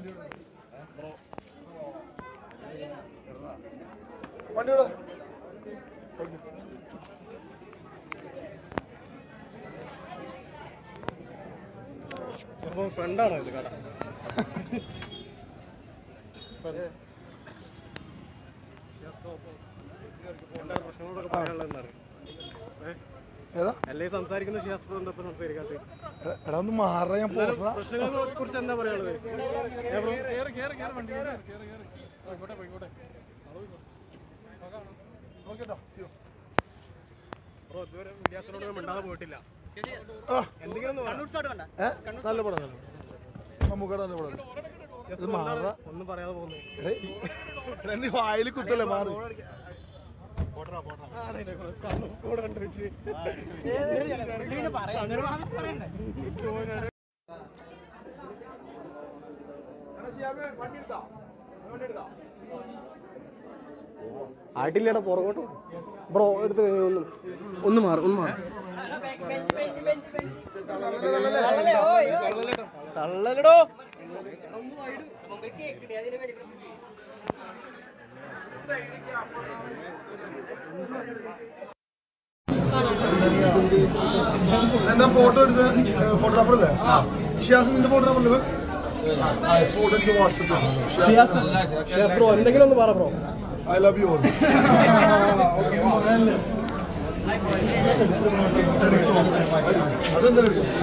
വണ്ടിയുടെ ഫ്രണ്ടാണോ ഇത് കട പ്രശ്നങ്ങളൊക്കെ പറയാനുള്ളതെന്നാണ് ഏതാ അല്ലേ സംസാരിക്കുന്ന ഷിയാസ് എന്താ ഇപ്പൊ സംസാരിക്കാത്തത് എടാ- എടാ ഒന്ന് മാറാ ഞാൻ പോട്ടാ പ്രശ്നങ്ങളെ കുറിച്ച് എന്താ പറയാനുള്ളത് ഏ ബ്രോ? ബ്രോ ഇതുവരെ വിദ്യാസനോട് മിണ്ടാതെ പോയിട്ടില്ല ആ. എന്തെങ്കിലും ഒന്ന് പറ. ഏ? നല്ല പടം നല്ല പടം നമുക്കടെ നല്ല പടം ഇത് മാറാ ഒന്നും പറയാതെ പോകുന്നു എന്റെ വായിൽ കുത്തല്ലേ മാറി കൂടെ കണ്ടുവെച്ച് ആയിട്ടില്ലടാ പുറകോട്ട് ബ്രോ എടുത്ത് കഴിഞ്ഞു ഒന്ന് ഒന്ന് മാറി ഒന്ന് മാറി തള്ളലടോ എന്റെ ഫോട്ടോ എടുത്ത് ഫോട്ടോഗ്രാഫർ അല്ലേ ഷിയാസ് നിന്റെ ഫോട്ടോഗ്രാഫർ ഫോട്ടോ എനിക്ക് വാട്സപ്പ് ബ്രോ എന്തെങ്കിലും ഒന്ന് പറ bro I love you all അതെന്താ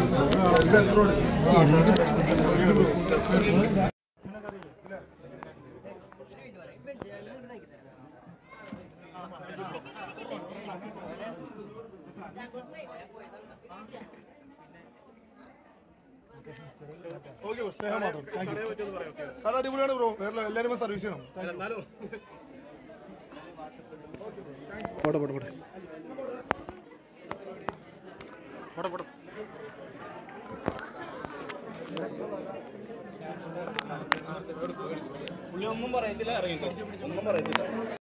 ഓക്കെ സ്നേഹം മാത്രം താങ്ക് യു കട അടിപൊളിയാണ് ബ്രോ വേറെ എല്ലാവരും സർവീസ് ചെയ്യണം Thank you. എന്നാലും പോട്ടെ പോട്ടെ പോട്ടെ പോട്ടെ പോട്ടെ പുള്ളി ഒന്നും പറയത്തില്ല ഇറങ്ങിക്കോ ഒന്നും പറയത്തില്ല